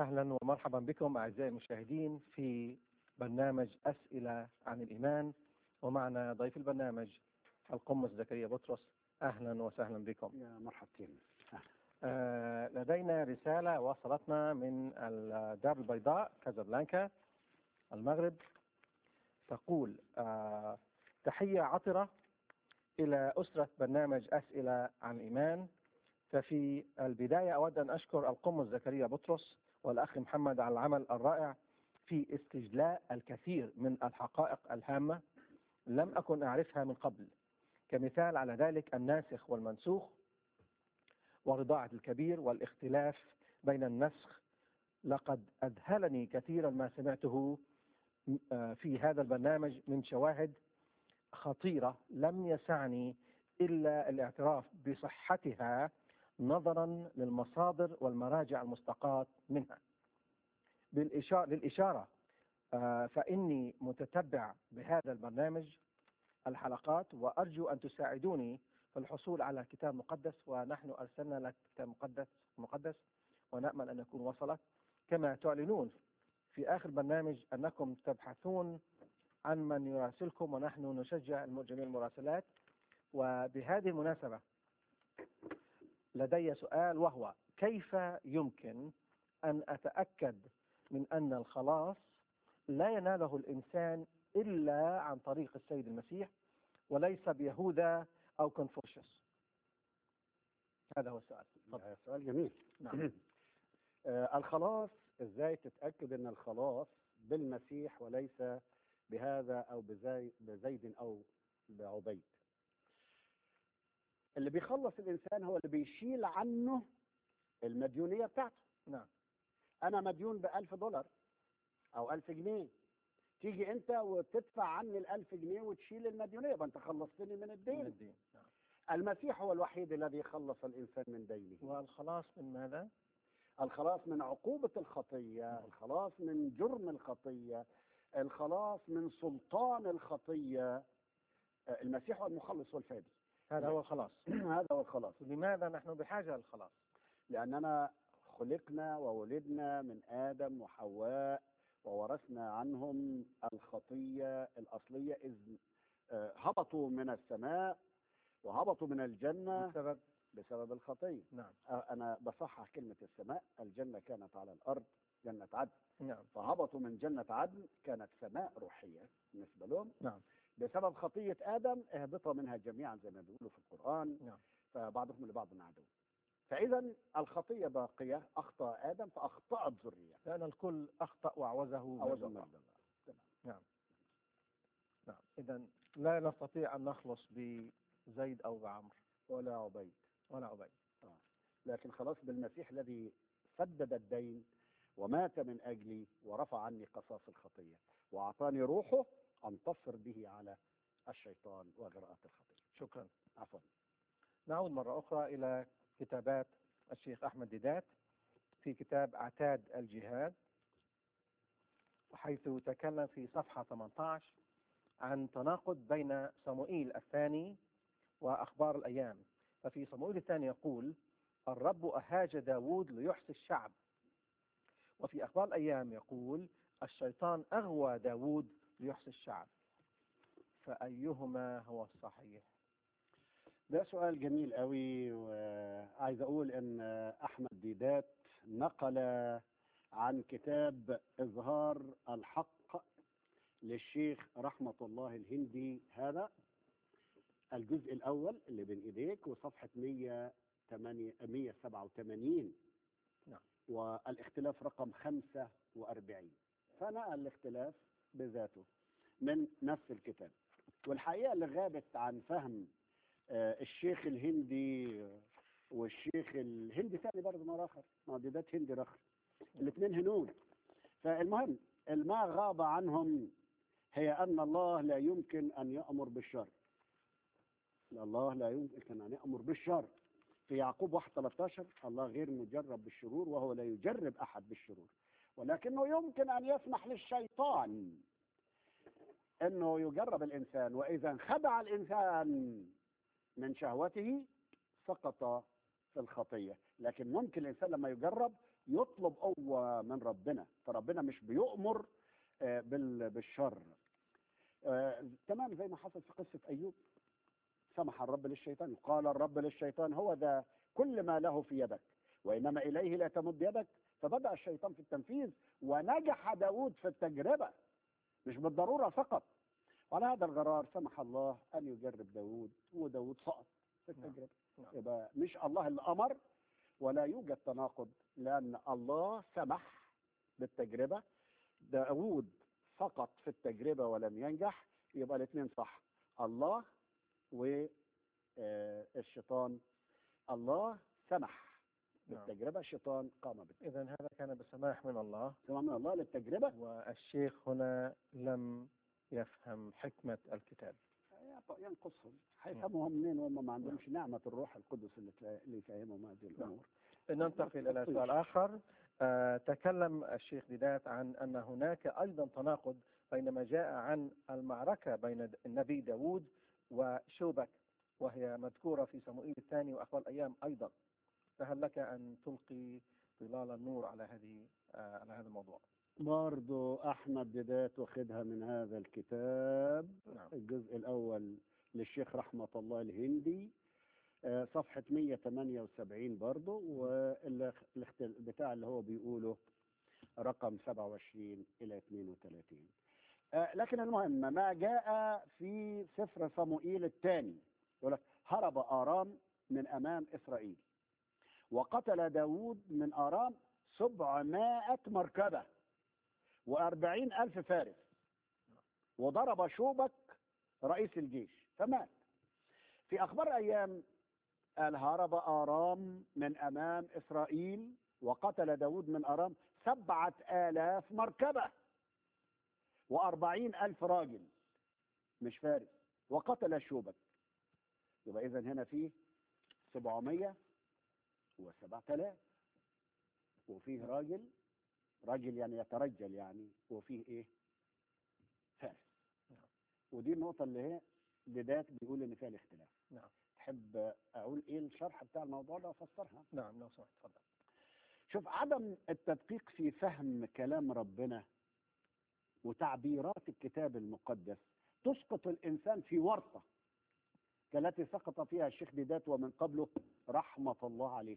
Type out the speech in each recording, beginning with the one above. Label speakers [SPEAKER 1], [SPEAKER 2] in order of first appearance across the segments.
[SPEAKER 1] أهلا ومرحبا بكم أعزائي المشاهدين في برنامج أسئلة عن الإيمان ومعنا ضيف البرنامج القمص زكريا بطرس أهلا وسهلا بكم
[SPEAKER 2] يا مرحبتين
[SPEAKER 1] آه لدينا رسالة وصلتنا من الدار البيضاء كازابلانكا المغرب تقول آه تحية عطرة إلى أسرة برنامج أسئلة عن الإيمان ففي البداية أود أن أشكر القمص زكريا بطرس والأخ محمد على العمل الرائع في استجلاء الكثير من الحقائق الهامة لم أكن أعرفها من قبل كمثال على ذلك الناسخ والمنسوخ ورضاعة الكبير والاختلاف بين النسخ لقد أذهلني كثيرا ما سمعته في هذا البرنامج من شواهد خطيرة لم يسعني إلا الاعتراف بصحتها نظرا للمصادر والمراجع المستقاة منها بالإشارة للإشارة فإني متتبع بهذا البرنامج الحلقات وأرجو أن تساعدوني في الحصول على كتاب مقدس ونحن أرسلنا لك كتاب مقدس مقدس ونأمل أن يكون وصلك كما تعلنون في آخر برنامج أنكم تبحثون عن من يراسلكم ونحن نشجع جميع المراسلات وبهذه المناسبة لدي سؤال وهو كيف يمكن أن أتأكد من أن الخلاص لا يناله الإنسان إلا عن طريق السيد المسيح وليس بيهوذا أو كونفوشيوس هذا هو السؤال
[SPEAKER 2] تفضل سؤال جميل
[SPEAKER 1] نعم.
[SPEAKER 2] آه الخلاص ازاي تتاكد ان الخلاص بالمسيح وليس بهذا او بزي بزيد او بعبيد اللي بيخلص الانسان هو اللي بيشيل عنه المديونيه بتاعته
[SPEAKER 1] نعم
[SPEAKER 2] انا مديون بألف دولار او ألف جنيه تيجي انت وتدفع عني الألف جنيه وتشيل المديونيه يبقى انت خلصتني من
[SPEAKER 1] من
[SPEAKER 2] الدين
[SPEAKER 1] الدين نعم.
[SPEAKER 2] المسيح هو الوحيد الذي خلص الانسان من دينه
[SPEAKER 1] والخلاص من ماذا؟
[SPEAKER 2] الخلاص من عقوبة الخطية الخلاص من جرم الخطية الخلاص من سلطان الخطية آه، المسيح هو المخلص والفادي
[SPEAKER 1] هذا هو الخلاص
[SPEAKER 2] هذا هو الخلاص
[SPEAKER 1] لماذا نحن بحاجة للخلاص؟
[SPEAKER 2] لأننا خلقنا وولدنا من آدم وحواء وورثنا عنهم الخطية الأصلية إذ آه، هبطوا من السماء وهبطوا من الجنة
[SPEAKER 1] بسبب
[SPEAKER 2] بسبب الخطية
[SPEAKER 1] نعم
[SPEAKER 2] آه، أنا بصحح كلمة السماء الجنة كانت على الأرض جنة عدن
[SPEAKER 1] نعم
[SPEAKER 2] فهبطوا من جنة عدن كانت سماء روحية بالنسبة لهم
[SPEAKER 1] نعم
[SPEAKER 2] بسبب خطية آدم اهبط منها جميعا زي ما بيقولوا في القرآن
[SPEAKER 1] نعم
[SPEAKER 2] فبعضهم لبعض عدو فإذا الخطية باقية أخطأ آدم فأخطأت ذرية
[SPEAKER 1] لأن الكل أخطأ وعوزه
[SPEAKER 2] أعوذ
[SPEAKER 1] من
[SPEAKER 2] بالله
[SPEAKER 1] الله نعم نعم إذا لا نستطيع أن نخلص بزيد أو بعمر
[SPEAKER 2] ولا عبيد
[SPEAKER 1] ولا عبيد
[SPEAKER 2] لكن خلاص بالمسيح الذي سدد الدين ومات من أجلي ورفع عني قصاص الخطية وأعطاني روحه أنتصر به على الشيطان وغراءات الخطية
[SPEAKER 1] شكرا
[SPEAKER 2] عفوا
[SPEAKER 1] نعود مرة أخرى إلى كتابات الشيخ أحمد ديدات في كتاب أعتاد الجهاد وحيث تكلم في صفحة 18 عن تناقض بين صموئيل الثاني وأخبار الأيام ففي صموئيل الثاني يقول الرب أهاج داود ليحصي الشعب وفي أخبار الأيام يقول الشيطان أغوى داود ليحصي الشعب فأيهما هو الصحيح
[SPEAKER 2] ده سؤال جميل قوي وعايز أقول إن أحمد ديدات نقل عن كتاب إظهار الحق للشيخ رحمة الله الهندي هذا الجزء الأول اللي بين إيديك وصفحة 108 187
[SPEAKER 1] نعم.
[SPEAKER 2] والاختلاف رقم 45 فنقل الاختلاف بذاته من نفس الكتاب والحقيقة اللي غابت عن فهم آه، الشيخ الهندي والشيخ الهندي ثاني برضه مرة آخر معددات هندي رخر الاثنين هنود فالمهم ما غاب عنهم هي أن الله لا يمكن أن يأمر بالشر الله لا يمكن أن يأمر بالشر في يعقوب 1 13 الله غير مجرب بالشرور وهو لا يجرب أحد بالشرور ولكنه يمكن أن يسمح للشيطان أنه يجرب الإنسان وإذا انخدع الإنسان من شهوته سقط في الخطية لكن ممكن الإنسان لما يجرب يطلب قوة من ربنا فربنا مش بيؤمر آه، بال- بالشر آه، تمام زي ما حصل في قصة أيوب سمح الرب للشيطان قال الرب للشيطان هو ده كل ما له في يدك وإنما إليه لا تمد يدك فبدأ الشيطان في التنفيذ ونجح داود في التجربة مش بالضرورة فقط وعلى هذا الغرار سمح الله أن يجرب داود وداود سقط في
[SPEAKER 1] نعم.
[SPEAKER 2] التجربة
[SPEAKER 1] نعم.
[SPEAKER 2] يبقى مش الله اللي أمر ولا يوجد تناقض لأن الله سمح بالتجربة داود سقط في التجربة ولم ينجح يبقى الاثنين صح الله والشيطان الله سمح
[SPEAKER 1] نعم.
[SPEAKER 2] بالتجربة الشيطان قام بالتجربة
[SPEAKER 1] إذا هذا كان بسماح من الله
[SPEAKER 2] سمع من الله للتجربة
[SPEAKER 1] والشيخ هنا لم يفهم حكمة الكتاب
[SPEAKER 2] ينقصهم هيفهموها منين وهم ما عندهمش نعمة الروح القدس اللي تلا- اللي يفهمهم هذه الأمور
[SPEAKER 1] ننتقل إلى سؤال آخر آه، تكلم الشيخ ديدات عن أن هناك أيضا تناقض بينما جاء عن المعركة بين د- النبي داود وشوبك وهي مذكورة في صموئيل الثاني وأخبار الأيام أيضا فهل لك أن تلقي ظلال النور على هذه آه، على هذا الموضوع
[SPEAKER 2] برضو أحمد ديدات واخدها من هذا الكتاب
[SPEAKER 1] نعم
[SPEAKER 2] الجزء الأول للشيخ رحمة الله الهندي آه، صفحة 178 برضو والبتاع اللي هو بيقوله رقم 27 إلى 32 آه، لكن المهم ما جاء في سفر صموئيل الثاني يقول لك هرب آرام من أمام إسرائيل وقتل داود من آرام 700 مركبة وأربعين ألف فارس وضرب شوبك رئيس الجيش فمات في أخبار أيام قال هرب آرام من أمام إسرائيل وقتل داود من أرام سبعة آلاف مركبة وأربعين ألف راجل مش فارس وقتل شوبك يبقى إذا هنا فيه سبعمية وسبعة آلاف وفيه راجل راجل يعني يترجل يعني وفيه إيه فارس
[SPEAKER 1] نعم.
[SPEAKER 2] ودي النقطة اللي هي بداية بيقول إن فيها الاختلاف
[SPEAKER 1] نعم
[SPEAKER 2] تحب أقول إيه الشرح بتاع الموضوع ده أفسرها
[SPEAKER 1] نعم لو سمحت تفضل
[SPEAKER 2] شوف عدم التدقيق في فهم كلام ربنا وتعبيرات الكتاب المقدس تسقط الإنسان في ورطة كالتي سقط فيها الشيخ ديدات ومن قبله رحمة الله عليه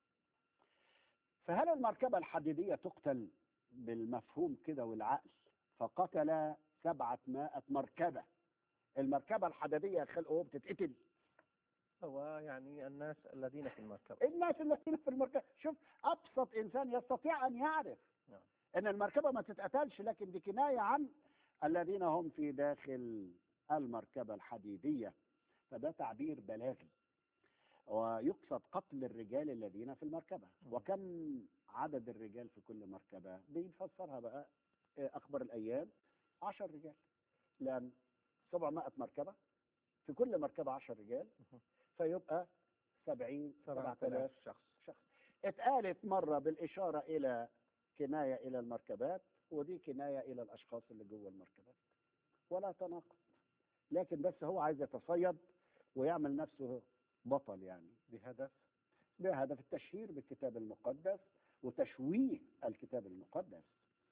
[SPEAKER 2] فهل المركبة الحديدية تقتل بالمفهوم كده والعقل فقتل سبعة مائة مركبة المركبة الحديدية خلقه بتتقتل
[SPEAKER 1] هو يعني الناس الذين في المركبة
[SPEAKER 2] الناس الذين في المركبة شوف أبسط إنسان يستطيع أن يعرف
[SPEAKER 1] نعم.
[SPEAKER 2] أن المركبة ما تتقتلش لكن دي كناية عن الذين هم في داخل المركبة الحديدية فده تعبير بلاغي ويقصد قتل الرجال الذين في المركبة
[SPEAKER 1] مم.
[SPEAKER 2] وكم عدد الرجال في كل مركبة بيفسرها بقى آه، أخبار الأيام عشر رجال لأن 700 مركبة في كل مركبة عشر رجال
[SPEAKER 1] مهم.
[SPEAKER 2] فيبقى 70
[SPEAKER 1] سبعة
[SPEAKER 2] 7000
[SPEAKER 1] آلاف شخص
[SPEAKER 2] شخص اتقالت مرة بالإشارة إلى كناية إلى المركبات ودي كناية إلى الأشخاص اللي جوه المركبات ولا تناقض لكن بس هو عايز يتصيد ويعمل نفسه بطل يعني
[SPEAKER 1] بهدف
[SPEAKER 2] بهدف التشهير بالكتاب المقدس وتشويه الكتاب المقدس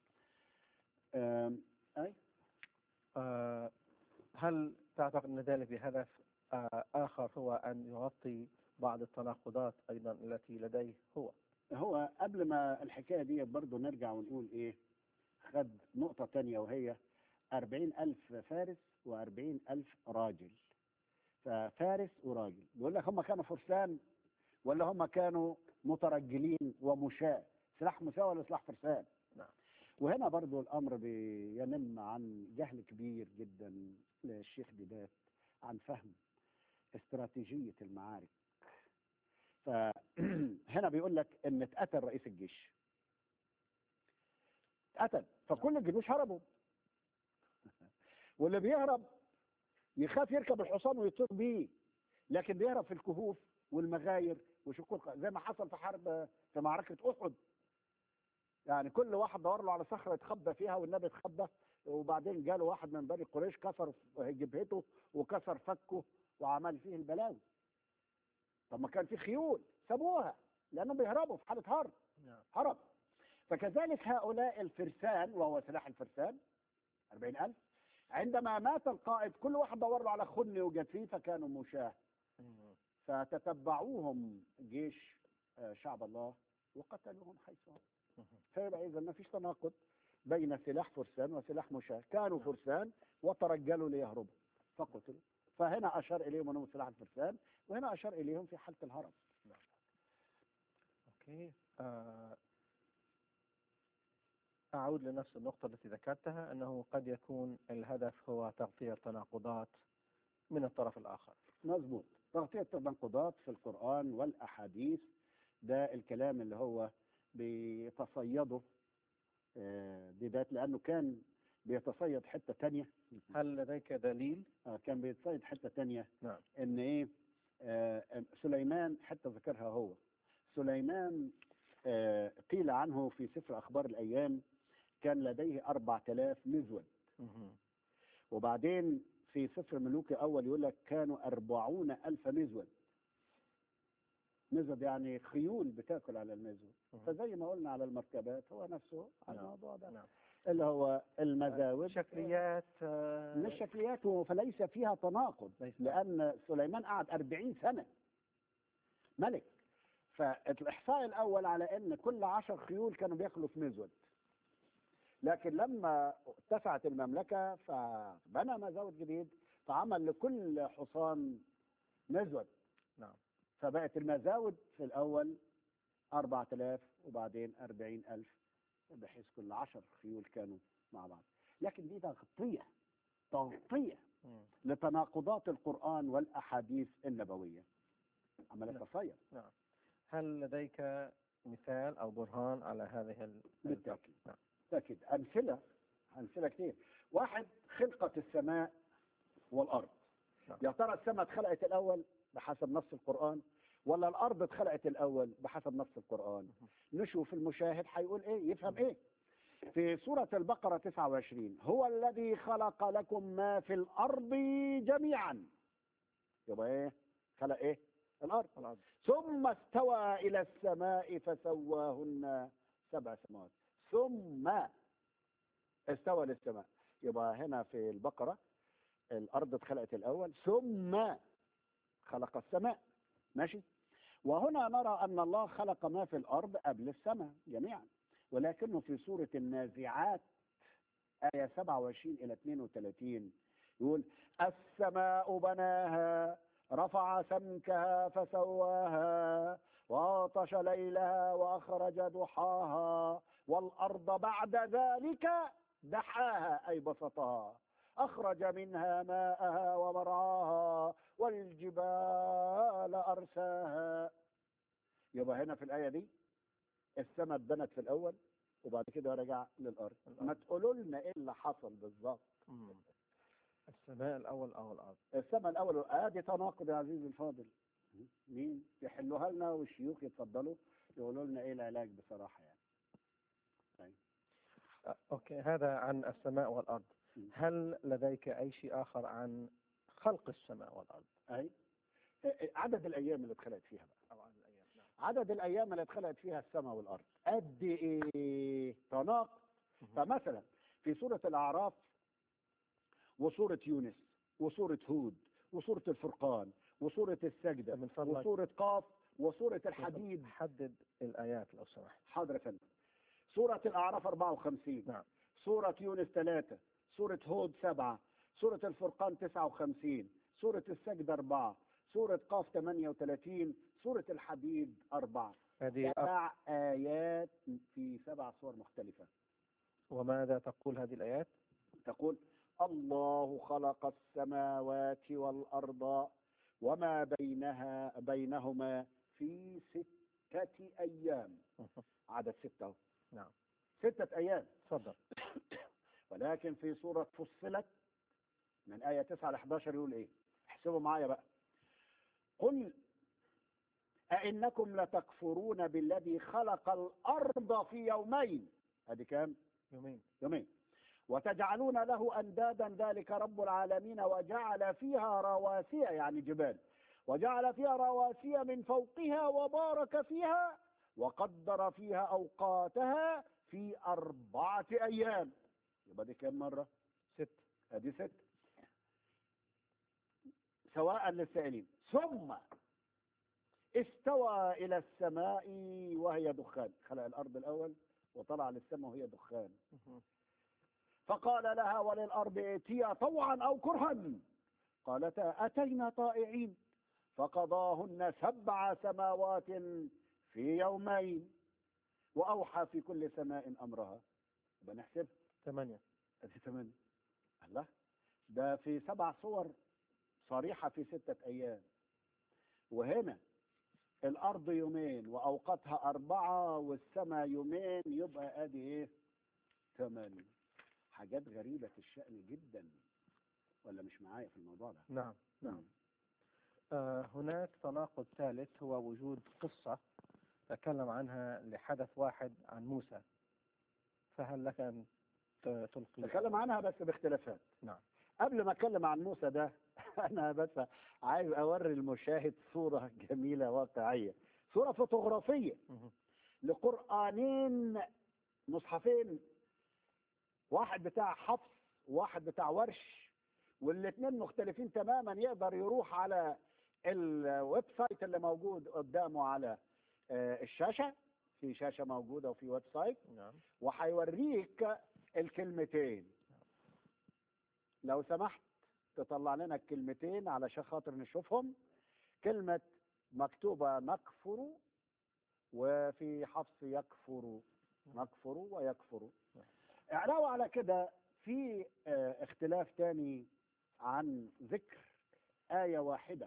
[SPEAKER 2] أم، أي
[SPEAKER 1] آه، هل تعتقد أن ذلك بهدف آه، آخر هو أن يغطي بعض التناقضات أيضا التي لديه هو
[SPEAKER 2] هو قبل ما الحكاية دي برضو نرجع ونقول إيه خد نقطة تانية وهي أربعين ألف فارس وأربعين ألف راجل ففارس وراجل بيقول لك هم كانوا فرسان ولا هم كانوا مترجلين ومشاة سلاح مساء ولا سلاح فرسان
[SPEAKER 1] نعم.
[SPEAKER 2] وهنا برضو الأمر بينم عن جهل كبير جدا للشيخ ديدات عن فهم استراتيجية المعارك فهنا بيقول لك ان اتقتل رئيس الجيش اتقتل فكل الجيوش هربوا واللي بيهرب يخاف يركب الحصان ويطير بيه لكن بيهرب في الكهوف والمغاير وشكوك زي ما حصل في حرب في معركة أحد يعني كل واحد دور له على صخرة يتخبى فيها والنبي اتخبى وبعدين جاله واحد من بني قريش كسر جبهته وكسر فكه وعمل فيه البلاوي طب ما كان في خيول سابوها لانهم بيهربوا في حاله هرب
[SPEAKER 1] نعم
[SPEAKER 2] هرب فكذلك هؤلاء الفرسان وهو سلاح الفرسان 40000 عندما مات القائد كل واحد دور له على خن يوجد فيه فكانوا مشاه
[SPEAKER 1] مم.
[SPEAKER 2] فتتبعوهم جيش آه، شعب الله وقتلوهم حيث هم
[SPEAKER 1] مم.
[SPEAKER 2] فيبقى اذا ما فيش تناقض بين سلاح فرسان وسلاح مشاة كانوا فرسان وترجلوا ليهربوا فقتلوا فهنا اشار اليهم انهم سلاح الفرسان وهنا اشار اليهم في حاله الهرب
[SPEAKER 1] اوكي آه، اعود لنفس النقطة التي ذكرتها انه قد يكون الهدف هو تغطية التناقضات من الطرف الاخر
[SPEAKER 2] مظبوط تغطيه التناقضات في القران والاحاديث ده الكلام اللي هو بيتصيده آه، بذات لانه كان بيتصيد حته تانية
[SPEAKER 1] هل لديك دليل؟
[SPEAKER 2] آه، كان بيتصيد حته تانية
[SPEAKER 1] نعم
[SPEAKER 2] ان ايه آه سليمان حتى ذكرها هو سليمان آه قيل عنه في سفر اخبار الايام كان لديه أربعة آلاف مزود
[SPEAKER 1] مهم.
[SPEAKER 2] وبعدين في سفر ملوك اول يقول لك كانوا أربعون ألف مزود مزود يعني خيول بتاكل على المزود
[SPEAKER 1] مهم.
[SPEAKER 2] فزي ما قلنا على المركبات هو نفسه على
[SPEAKER 1] نعم.
[SPEAKER 2] الموضوع ده
[SPEAKER 1] نعم
[SPEAKER 2] اللي هو المزاود
[SPEAKER 1] شكليات آه،
[SPEAKER 2] مش شكليات فليس فيها تناقض
[SPEAKER 1] ليس
[SPEAKER 2] لأن سليمان قعد أربعين سنة ملك فالإحصاء الأول على أن كل عشر خيول كانوا بياكلوا في مزود لكن لما اتسعت المملكة فبنى مزود جديد فعمل لكل حصان مزود
[SPEAKER 1] نعم
[SPEAKER 2] فبقت المزاود في الأول أربعة آلاف وبعدين أربعين ألف بحيث كل عشر خيول كانوا مع بعض لكن دي تغطية تغطية
[SPEAKER 1] مم.
[SPEAKER 2] لتناقضات القرآن والأحاديث النبوية عمل
[SPEAKER 1] نعم.
[SPEAKER 2] تصير
[SPEAKER 1] نعم هل لديك مثال او برهان على هذه ال-
[SPEAKER 2] بالتأكيد
[SPEAKER 1] نعم
[SPEAKER 2] بالتأكيد أمثلة أمثلة كتير واحد خلقة السماء والأرض
[SPEAKER 1] نعم.
[SPEAKER 2] يا ترى السماء اتخلقت الأول بحسب نص القرآن ولا الأرض اتخلقت الأول بحسب نص القرآن نشوف المشاهد هيقول إيه يفهم إيه في سورة البقرة 29 هو الذي خلق لكم ما في الأرض جميعا يبقى إيه خلق إيه الأرض
[SPEAKER 1] الأرض
[SPEAKER 2] ثم استوى إلى السماء فسواهن سبع سماوات ثم استوى للسماء يبقى هنا في البقرة الأرض اتخلقت الأول ثم خلق السماء ماشي وهنا نرى أن الله خلق ما في الأرض قبل السماء جميعا ولكنه في سورة النازعات آية 27 إلى 32 يقول السماء بناها رفع سمكها فسواها وعطش ليلها وأخرج ضحاها والأرض بعد ذلك دحاها أي بسطها أخرج منها ماءها ومرعاها والجبال أرساها يبقى هنا في الآية دي السماء اتبنت في الأول وبعد كده رجع للأرض
[SPEAKER 1] الأرض.
[SPEAKER 2] ما تقولوا لنا إيه اللي حصل بالظبط
[SPEAKER 1] مم. السماء الاول او الارض
[SPEAKER 2] السماء الأول آدي تناقض يا عزيزي الفاضل مين يحلوها لنا والشيوخ يتفضلوا يقولوا لنا إيه العلاج بصراحة يعني
[SPEAKER 1] آه، اوكي هذا عن السماء والارض
[SPEAKER 2] مم.
[SPEAKER 1] هل لديك اي شيء اخر عن خلق السماء والارض
[SPEAKER 2] أي عدد الأيام اللي اتخلقت فيها بقى
[SPEAKER 1] او عن الايام نعم
[SPEAKER 2] عدد الأيام اللي اتخلقت فيها السماء والأرض قد إيه تناقض
[SPEAKER 1] مهم.
[SPEAKER 2] فمثلا في سورة الأعراف وسورة يونس وسورة هود وسورة الفرقان وسورة السجدة
[SPEAKER 1] من فضلك
[SPEAKER 2] وسورة قاف وسورة الحديد
[SPEAKER 1] حدد الايات لو سمحت
[SPEAKER 2] حاضر يا فندم سورة الأعراف 54
[SPEAKER 1] نعم
[SPEAKER 2] سورة يونس 3 سورة هود 7 سورة الفرقان 59 سورة السجدة 4 سورة قاف 38 سورة الحديد 4
[SPEAKER 1] هذه أك-
[SPEAKER 2] سبع آيات في سبع صور مختلفة
[SPEAKER 1] وماذا تقول هذه الايات
[SPEAKER 2] تقول الله خلق السماوات والأرض وما بينها بينهما في ستة أيام عدد ستة أهو.
[SPEAKER 1] نعم
[SPEAKER 2] ستة أيام
[SPEAKER 1] تفضل
[SPEAKER 2] ولكن في سورة فصلت من آية 9 ل 11 يقول إيه؟ احسبوا معايا بقى. قل أئنكم لتكفرون بالذي خلق الأرض في يومين. أدي كام؟
[SPEAKER 1] يومين
[SPEAKER 2] يومين. وتجعلون له أندادا ذلك رب العالمين وجعل فيها رواسي يعني جبال وجعل فيها رواسي من فوقها وبارك فيها وقدر فيها أوقاتها في أربعة أيام يبقى دي كام مرة؟
[SPEAKER 1] ست
[SPEAKER 2] ادي ست سواء للسائلين ثم استوى الى السماء وهي دخان خلق الارض الاول وطلع للسماء وهي دخان
[SPEAKER 1] مهم.
[SPEAKER 2] فقال لها وللارض ائتيا طوعا او كرها قالتا اتينا طائعين فقضاهن سبع سماوات في يومين واوحى في كل سماء امرها بنحسب
[SPEAKER 1] ثمانية
[SPEAKER 2] ادي ثمانية الله ده في سبع صور صريحة في ستة أيام وهنا الأرض يومين وأوقاتها أربعة والسماء يومين يبقى أدي إيه؟ ثمانية حاجات غريبة الشأن جدا ولا مش معايا في الموضوع ده؟
[SPEAKER 1] نعم نعم آه هناك تناقض ثالث هو وجود قصة تكلم عنها لحدث واحد عن موسى فهل لك أن ت- تلقي
[SPEAKER 2] نتكلم عنها بس باختلافات
[SPEAKER 1] نعم
[SPEAKER 2] قبل ما اتكلم عن موسى ده انا بس عايز اوري المشاهد صوره جميله واقعيه صوره فوتوغرافيه
[SPEAKER 1] مهم.
[SPEAKER 2] لقرانين مصحفين واحد بتاع حفص وواحد بتاع ورش والاثنين مختلفين تماما يقدر يروح على الويب سايت اللي موجود قدامه على آه، الشاشه في شاشه موجوده وفي ويب سايت
[SPEAKER 1] نعم
[SPEAKER 2] وهيوريك الكلمتين لو سمحت تطلع لنا الكلمتين علشان خاطر نشوفهم كلمة مكتوبة نكفر وفي حفص يكفر نكفر ويكفر علاوة على كده في آه، اختلاف تاني عن ذكر آية واحدة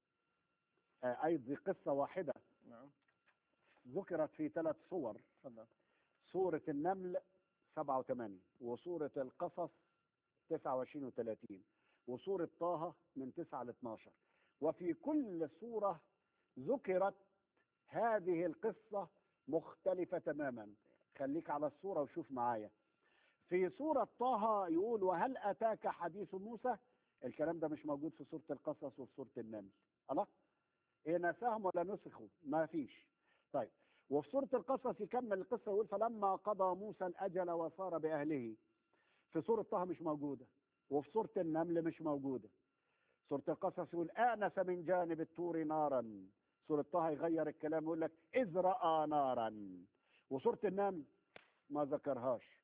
[SPEAKER 2] آه، أي دي قصة واحدة
[SPEAKER 1] نعم
[SPEAKER 2] ذكرت في ثلاث صور
[SPEAKER 1] تفضل
[SPEAKER 2] سورة النمل 87 وسورة القصص 29 و30 وسورة طه من 9 ل 12 وفي كل سورة ذكرت هذه القصة مختلفة تماما خليك على الصورة وشوف معايا في سورة طه يقول وهل أتاك حديث موسى الكلام ده مش موجود في سورة القصص وفي سورة النمل الله إيه نساهم ولا نسخوا ما فيش طيب وفي سورة القصص يكمل القصة يقول فلما قضى موسى الأجل وصار بأهله في سورة طه مش موجودة وفي سورة النمل مش موجودة سورة القصص يقول آنس من جانب الطور نارا سورة طه يغير الكلام يقول لك إذ رأى نارا وسورة النمل ما ذكرهاش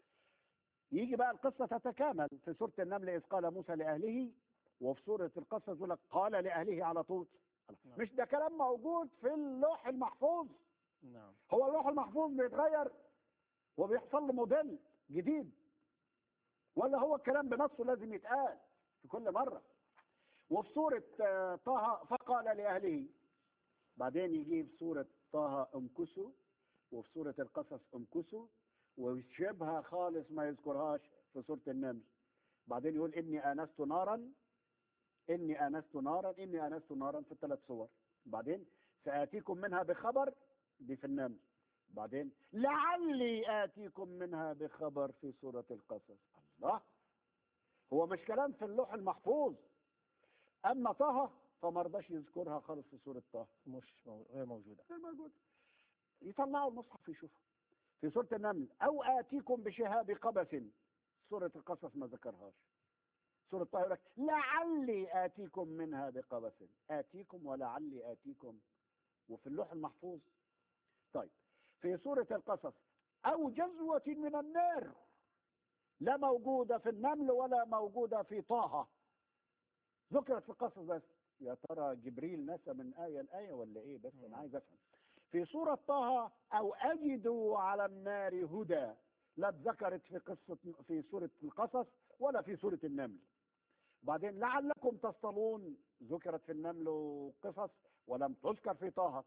[SPEAKER 2] يجي بقى القصة تتكامل في سورة النمل إذ قال موسى لأهله وفي سورة القصص يقول لك قال لأهله على طول
[SPEAKER 1] نعم.
[SPEAKER 2] مش ده كلام موجود في اللوح المحفوظ
[SPEAKER 1] نعم
[SPEAKER 2] هو اللوح المحفوظ بيتغير وبيحصل له موديل جديد ولا هو الكلام بنفسه لازم يتقال في كل مرة وفي سورة آه، طه فقال لأهله بعدين يجي في سورة طه امكسوا وفي سورة القصص امكسوا ويشبها خالص ما يذكرهاش في سورة النمل بعدين يقول إني آنست نارا إني آنست نارا إني آنست نارا في الثلاث صور بعدين سآتيكم منها بخبر دي في النمل بعدين لعلي آتيكم منها بخبر في سورة القصص الله هو مش كلام في اللوح المحفوظ أما طه فما رضاش يذكرها خالص في سورة طه
[SPEAKER 1] مش مو... غير موجودة
[SPEAKER 2] غير موجود يطلعوا المصحف يشوفوا في سورة النمل أو آتيكم بشهاب قبس سورة القصص ما ذكرهاش سورة طه يقول لك لعلي آتيكم منها بقبس آتيكم ولعلي آتيكم وفي اللوح المحفوظ طيب في سورة القصص أو جزوة من النار لا موجودة في النمل ولا موجودة في طه ذكرت في القصص بس يا ترى جبريل نسى من آية لآية ولا إيه بس أنا عايز أفهم في سورة طه أو أجدوا على النار هدى لا اتذكرت في قصة في سورة القصص ولا في سورة النمل بعدين لعلكم تصطلون ذكرت في النمل وقصص ولم تذكر في طه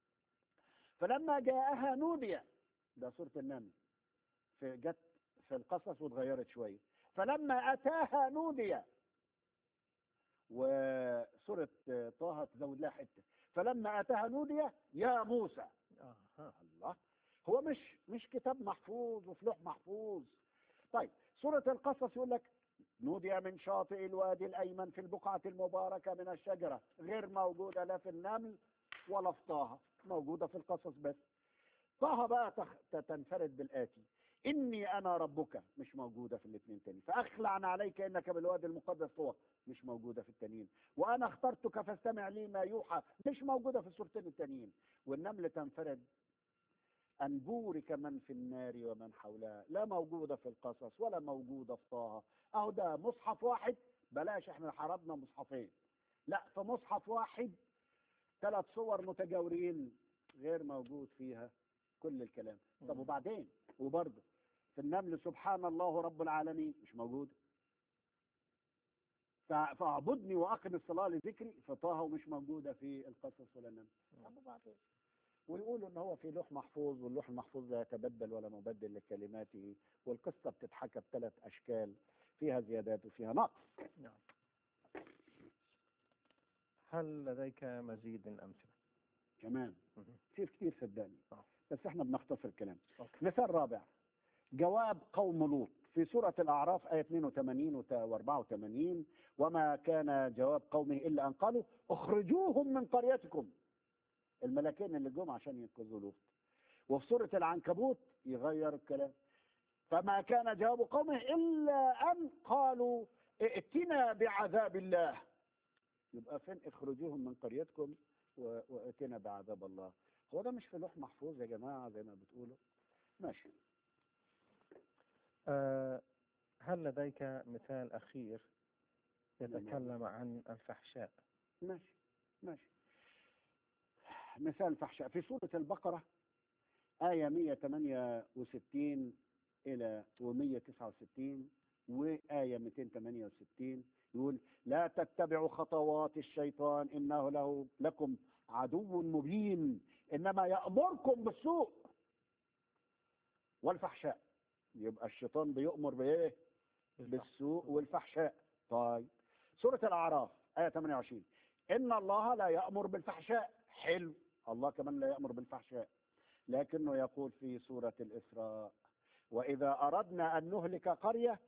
[SPEAKER 2] فلما جاءها نودي ده سورة النمل في جت في القصص واتغيرت شوية فلما أتاها نودي وسورة طه تزود لها حتة فلما أتاها نودي يا موسى
[SPEAKER 1] آه.
[SPEAKER 2] الله هو مش مش كتاب محفوظ وفي لوح محفوظ طيب سورة القصص يقول لك نودي من شاطئ الوادي الأيمن في البقعة المباركة من الشجرة غير موجودة لا في النمل ولا في طه موجودة في القصص بس طه بقى تخ- تنفرد بالآتي إني أنا ربك مش موجودة في الاثنين تاني فأخلع عليك إنك بالوادي المقدس طوى مش موجودة في التانيين وأنا اخترتك فاستمع لي ما يوحى مش موجودة في السورتين التانيين والنمل تنفرد أن بورك من في النار ومن حولها لا موجودة في القصص ولا موجودة في طه أهو ده مصحف واحد بلاش احنا حربنا مصحفين لا في مصحف واحد ثلاث صور متجاورين غير موجود فيها كل الكلام طب
[SPEAKER 1] مم.
[SPEAKER 2] وبعدين وبرضه في النمل سبحان الله رب العالمين مش موجود فا- فاعبدني واقم الصلاه لذكري في طه ومش موجوده في القصص ولا النمل طب وبعدين ويقولوا ان هو في لوح محفوظ واللوح المحفوظ لا يتبدل ولا مبدل لكلماته والقصه بتتحكى بثلاث اشكال فيها زيادات وفيها نقص
[SPEAKER 1] نعم هل لديك مزيد من الأمثلة؟
[SPEAKER 2] كمان
[SPEAKER 1] مهم.
[SPEAKER 2] كتير كتير صدقني
[SPEAKER 1] آه.
[SPEAKER 2] بس احنا بنختصر الكلام
[SPEAKER 1] أوكي.
[SPEAKER 2] مثال رابع جواب قوم لوط في سورة الأعراف آية 82 و 84 وما كان جواب قومه إلا أن قالوا اخرجوهم من قريتكم الملكين اللي جم عشان ينقذوا لوط وفي سورة العنكبوت يغير الكلام فما كان جواب قومه إلا أن قالوا ائتنا بعذاب الله يبقى فين اخرجوهم من قريتكم و- وائتنا بعذاب الله هو ده مش في لوح محفوظ يا جماعة زي ما بتقولوا ماشي
[SPEAKER 1] آه، هل لديك مثال أخير
[SPEAKER 2] نعم.
[SPEAKER 1] يتكلم عن الفحشاء؟
[SPEAKER 2] ماشي ماشي مثال فحشاء في سورة البقرة آية 168 إلى و169 وآية 268 يقول لا تتبعوا خطوات الشيطان إنه له لكم عدو مبين إنما يأمركم بالسوء والفحشاء يبقى الشيطان بيؤمر بإيه؟ بالسوء والفحشاء طيب سورة الأعراف آية 28 إن الله لا يأمر بالفحشاء حلو الله كمان لا يأمر بالفحشاء لكنه يقول في سورة الإسراء وإذا أردنا أن نهلك قرية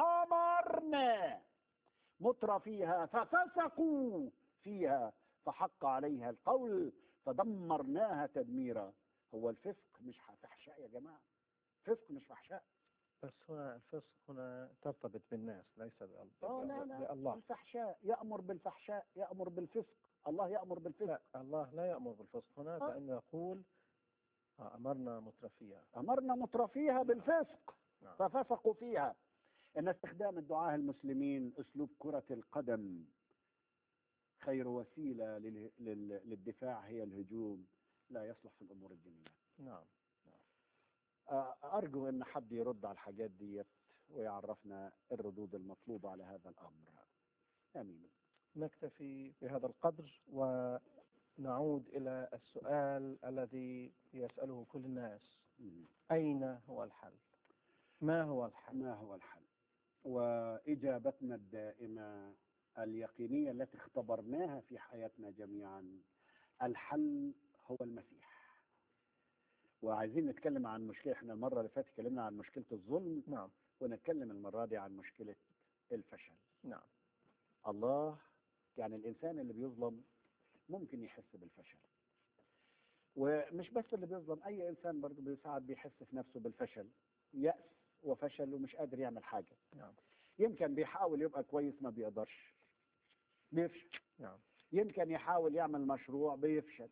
[SPEAKER 2] أمرنا متر فيها ففسقوا فيها فحق عليها القول فدمرناها تدميرا هو الفسق مش فحشاء يا جماعة فسق مش فحشاء
[SPEAKER 1] بس هنا الفسق هنا ترتبط بالناس ليس بال-
[SPEAKER 2] اه لا لا
[SPEAKER 1] بالله
[SPEAKER 2] الفحشاء يأمر بالفحشاء يأمر بالفسق الله يأمر بالفسق
[SPEAKER 1] لا الله لا يأمر بالفسق هنا
[SPEAKER 2] آه.
[SPEAKER 1] لأنه يقول آه، أمرنا مترفيها
[SPEAKER 2] أمرنا مترفيها بالفسق
[SPEAKER 1] نعم.
[SPEAKER 2] ففسقوا فيها إن استخدام الدعاة المسلمين أسلوب كرة القدم خير وسيلة لل- لل- للدفاع هي الهجوم لا يصلح في الأمور الدينية
[SPEAKER 1] نعم
[SPEAKER 2] آه، أرجو أن حد يرد على الحاجات ديت ويعرفنا الردود المطلوبة على هذا الأمر آمين
[SPEAKER 1] نكتفي بهذا القدر ونعود إلى السؤال الذي يسأله كل الناس
[SPEAKER 2] مم.
[SPEAKER 1] أين هو الحل؟ ما هو الحل؟
[SPEAKER 2] ما هو الحل وإجابتنا الدائمة اليقينية التي اختبرناها في حياتنا جميعا الحل هو المسيح وعايزين نتكلم عن مشكلة احنا المرة اللي فاتت اتكلمنا عن مشكلة الظلم
[SPEAKER 1] نعم
[SPEAKER 2] ونتكلم المرة دي عن مشكلة الفشل
[SPEAKER 1] نعم
[SPEAKER 2] الله يعني الإنسان اللي بيظلم ممكن يحس بالفشل ومش بس اللي بيظلم أي إنسان برضه ساعات بيحس في نفسه بالفشل يأس وفشل ومش قادر يعمل حاجة
[SPEAKER 1] نعم
[SPEAKER 2] يمكن بيحاول يبقى كويس ما بيقدرش بيفشل
[SPEAKER 1] نعم
[SPEAKER 2] يمكن يحاول يعمل مشروع بيفشل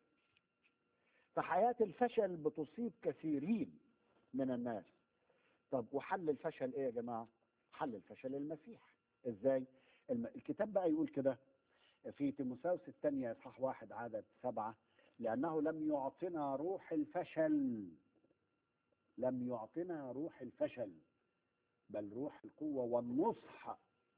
[SPEAKER 2] فحياة الفشل بتصيب كثيرين من الناس طب وحل الفشل ايه يا جماعة حل الفشل المسيح ازاي الم... الكتاب بقى يقول كده في تيموثاوس الثانية اصحاح واحد عدد سبعة لأنه لم يعطنا روح الفشل لم يعطنا روح الفشل بل روح القوة والنصح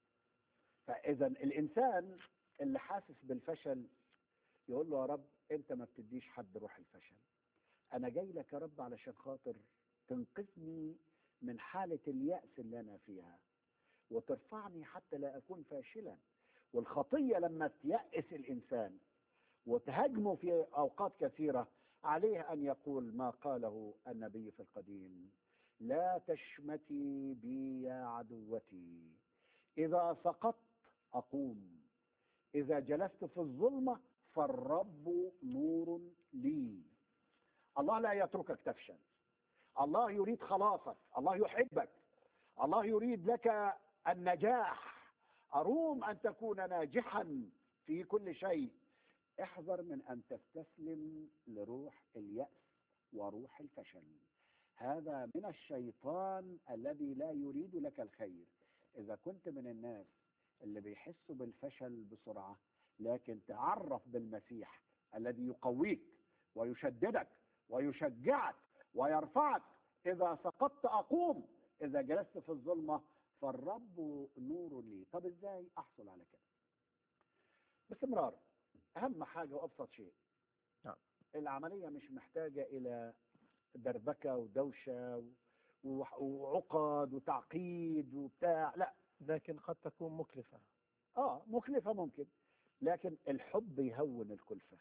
[SPEAKER 2] فإذا الإنسان اللي حاسس بالفشل يقول له يا رب أنت ما بتديش حد روح الفشل أنا جاي لك يا رب علشان خاطر تنقذني من حالة اليأس اللي أنا فيها وترفعني حتى لا أكون فاشلا والخطية لما تيأس الإنسان وتهاجمه في أوقات كثيرة عليه أن يقول ما قاله النبي في القديم لا تشمتي بي يا عدوتي إذا سقطت أقوم إذا جلست في الظلمة فالرب نور لي الله لا يتركك تفشل الله يريد خلاصك الله يحبك الله يريد لك النجاح أروم أن تكون ناجحا في كل شيء احذر من أن تستسلم لروح اليأس وروح الفشل هذا من الشيطان الذي لا يريد لك الخير إذا كنت من الناس اللي بيحسوا بالفشل بسرعة لكن تعرف بالمسيح الذي يقويك ويشددك ويشجعك ويرفعك إذا سقطت أقوم إذا جلست في الظلمة فالرب نور لي طب إزاي أحصل على كده باستمرار أهم حاجة وأبسط شيء
[SPEAKER 1] نعم.
[SPEAKER 2] العملية مش محتاجة إلى دربكة ودوشة و- وح- وعقد وتعقيد وبتاع لا
[SPEAKER 1] لكن قد تكون مكلفة
[SPEAKER 2] اه مكلفة ممكن لكن الحب يهون الكلفة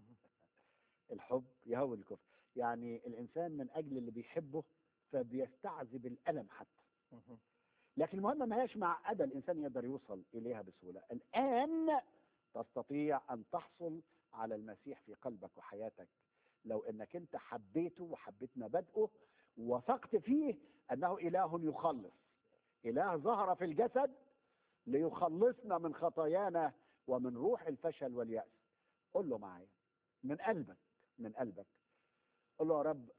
[SPEAKER 2] الحب يهون الكلفة يعني الإنسان من أجل اللي بيحبه فبيستعذب الألم حتى
[SPEAKER 1] مهم.
[SPEAKER 2] لكن المهم ما هيش معقدة الإنسان يقدر يوصل إليها بسهولة الآن تستطيع أن تحصل على المسيح في قلبك وحياتك لو أنك أنت حبيته وحبيت مبادئه ووثقت فيه أنه إله يخلص إله ظهر في الجسد ليخلصنا من خطايانا ومن روح الفشل واليأس قل له معايا من قلبك من قلبك قل له يا رب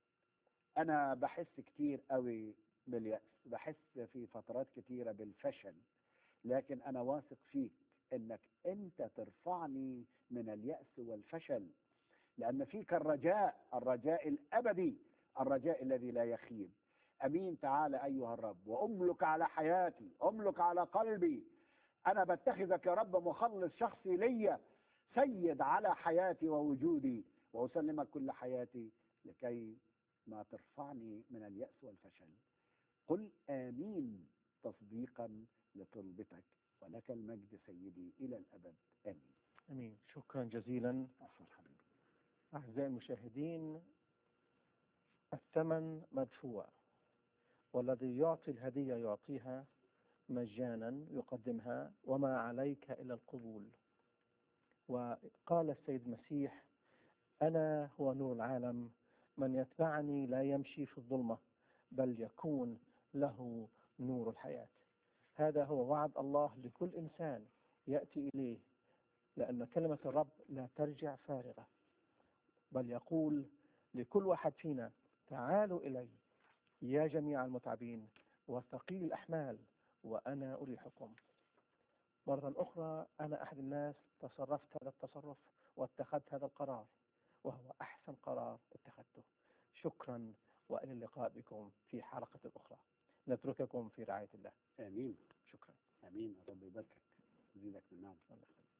[SPEAKER 2] أنا بحس كتير قوي باليأس بحس في فترات كتيرة بالفشل لكن أنا واثق فيك إنك أنت ترفعني من اليأس والفشل لأن فيك الرجاء الرجاء الأبدي الرجاء الذي لا يخيب أمين تعالى أيها الرب وأملك على حياتي أملك على قلبي أنا بتخذك يا رب مخلص شخصي ليا سيد على حياتي ووجودي وأسلمك كل حياتي لكي ما ترفعني من اليأس والفشل قل آمين تصديقا لطلبتك ولك المجد سيدي إلى الأبد آمين
[SPEAKER 1] أمين شكرا جزيلا
[SPEAKER 2] عفوا حبيبي
[SPEAKER 1] أعزائي المشاهدين الثمن مدفوع والذي يعطي الهدية يعطيها مجانا يقدمها وما عليك إلا القبول وقال السيد المسيح أنا هو نور العالم من يتبعني لا يمشي في الظلمة بل يكون له نور الحياة هذا هو وعد الله لكل إنسان يأتي إليه لأن كلمة الرب لا ترجع فارغة بل يقول لكل واحد فينا تعالوا إلي يا جميع المتعبين وثقيل الأحمال وأنا أريحكم مرة أخرى أنا أحد الناس تصرفت هذا التصرف واتخذت هذا القرار وهو أحسن قرار اتخذته شكرا وإلى اللقاء بكم في حلقة أخرى نترككم في رعاية الله
[SPEAKER 2] آمين
[SPEAKER 1] شكرا
[SPEAKER 2] آمين رب يباركك يزيدك من نعم
[SPEAKER 1] الله يخليك.